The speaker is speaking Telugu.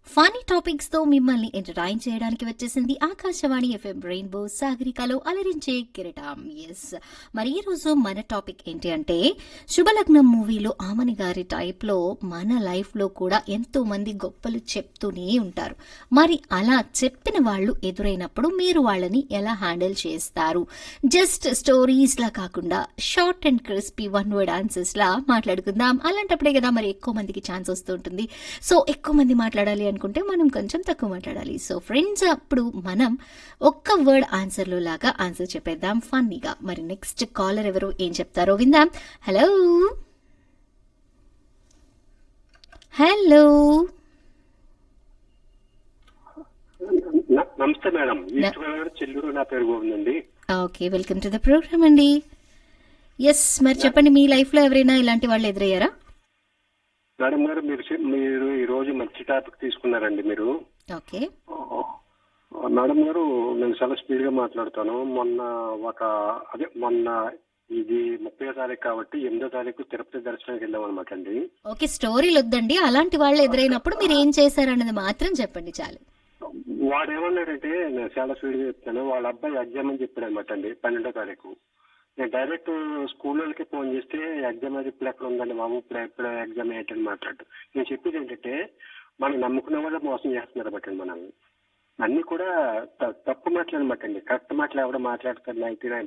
ఫనీ టాపిక్స్ తో మిమ్మల్ని ఎంటర్టైన్ చేయడానికి వచ్చేసింది ఆకాశవాణి ఎఫ్ఎం రెయిన్బో సాగరికలో అలరించే కిరటం ఎస్ మరి ఈ రోజు మన టాపిక్ ఏంటి అంటే శుభలగ్నం మూవీలో ఆమని గారి టైప్ లో మన లైఫ్ లో కూడా ఎంతో మంది గొప్పలు చెప్తూనే ఉంటారు మరి అలా చెప్పిన వాళ్ళు ఎదురైనప్పుడు మీరు వాళ్ళని ఎలా హ్యాండిల్ చేస్తారు జస్ట్ స్టోరీస్ లా కాకుండా short and crispy one word answers లా మాట్లాడుకుందాం అలాంటప్పుడే కదా మరి ఎక్కువ మందికి ఛాన్స్ వస్తూ ఉంటుంది సో ఎక్కువ మంది మాట్లాడాలి అనుకుంటే మనం కొంచెం తక్కువ మాట్లాడాలి సో ఫ్రెండ్స్ అప్పుడు మనం ఒక్క వర్డ్ ఆన్సర్లో లాగా ఆన్సర్ చెప్పేద్దాం ఫన్నీగా మరి నెక్స్ట్ కాలర్ ఎవరు ఏం చెప్తారో విందాం హలో హలో న- నమస్తే మేడం ఈస్ట్ గోదావరి చెల్లూరు నా పేరు గోవిందండి okay welcome to the program అండి ఎస్ మరి చెప్పండి మీ లైఫ్ లో ఎవరైనా ఇలాంటి వాళ్ళు ఎదురయ్యారా మేడం గారు మీరు చె- మీరు ఈ రోజు మంచి టాపిక్ తీసుకున్నారండి మీరు ఓకే మేడం గారు నేను చాలా స్పీడ్ గా మాట్లాడతాను మొన్న ఒక అదే మొన్న ఇది ముప్పై తారీఖు కాబట్టి ఎనిమిదో తారీఖు తిరుపతి దర్శనానికి వెళ్ళాం అనమాట అండి ఓకే స్టోరీలు వద్దండి అలాంటి వాళ్ళు ఎదురైనప్పుడు మీరు ఏం చేశారన్నది మాత్రం చెప్పండి చాలు వాడు ఏమన్నాడంటే నేను చాలా స్పీడ్ గా చెప్తాను వాళ్ళ అబ్బాయి ఎగ్జామ్ అని చెప్పాడు అనమాట అండి పన్నెండో తారీఖు నేను డైరెక్ట్ స్కూల్ వాళ్ళకి ఫోన్ చేస్తే ఎగ్జామ్ అది ఇప్పుడు ఎక్కడ ఉందండి బాబు ఇప్పుడు ఎప్పుడు ఎగ్జామ్ ఏంటని మాట్లాడు నేను చెప్పేది ఏంటంటే మనం నమ్ముకున్న వాళ్ళే మోసం చేస్తున్నారు అనమాట మనల్ని అన్ని కూడా త- తప్పు మాటలు అనమాట అండి కరెక్ట్ మాటలు ఎవడో మాట్లాడతారు నైన్టీ